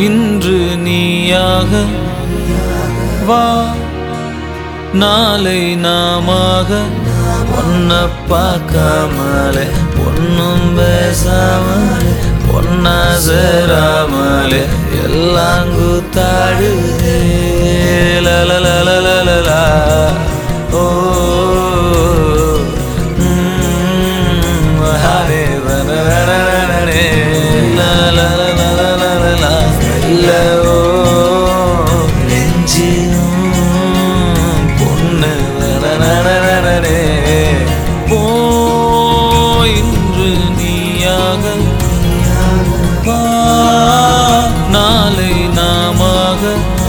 இன்று நீயாக வா நாளை நாமாக ஒன்ன பார்க்காமலே ஒன்னும் பேசாமலே ஒன்னா சேராமலே எல்லாம் கூத்தாடுதே லலலலலலலா. ஓ ம், ஹரே வனரணரணே. லலலலலலலா. இல்ல, ஓ, நெஞ்சிலும் பொண்ணு வனரணரணே. போ இன்று நீயாக வா, நாளை நாமாக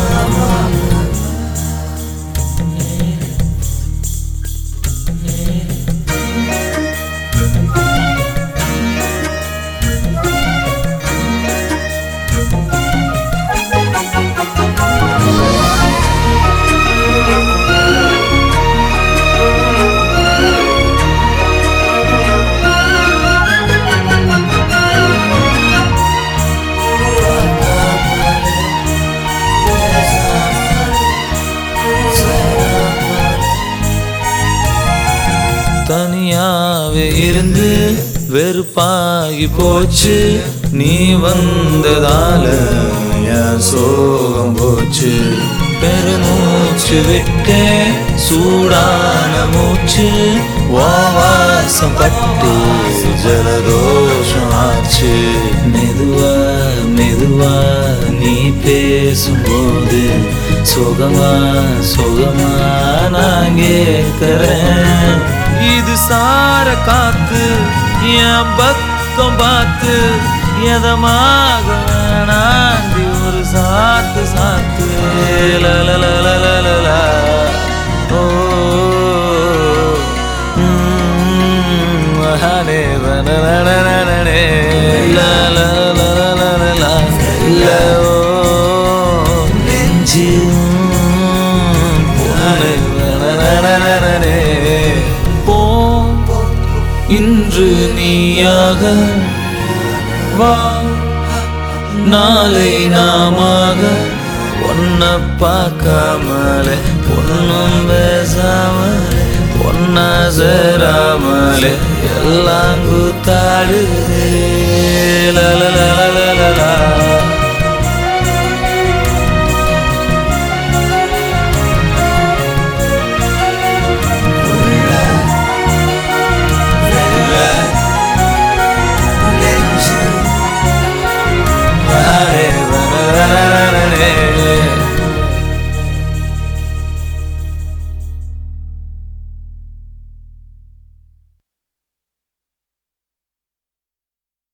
தனியாவே இருந்து வெறுப்பாகி போச்சு நீ வந்ததால என் சோகம் போச்சு பெருமூச்சு விட்டே சூடான மூச்சு வாசம் பட்டு ஜலதோஷம் ஆச்சு மெதுவா மெதுவா நீ பேசும்போது சுகமா சுகமா நான் கேட்கிறேன் இது சார காத்து என் பக்கம் பார்த்து எதமாக வேணாண்டி ஒரு சாத்து சாத்து லலலலலலலா. ஓ ம், மகானே வனனனனனனே. லலலலலலலா. இல்ல, ஓ, நெஞ்சிலும் பொண்ணு வனனனனனனே. போ இன்று நீயாக வா நாளை நாமாக ஒன்ன பார்க்காமலே ஒன்னும் பேசாமலே ஒன்னா சேராமலே எல்லாம் கூத்தாடுதே லலலலலலா.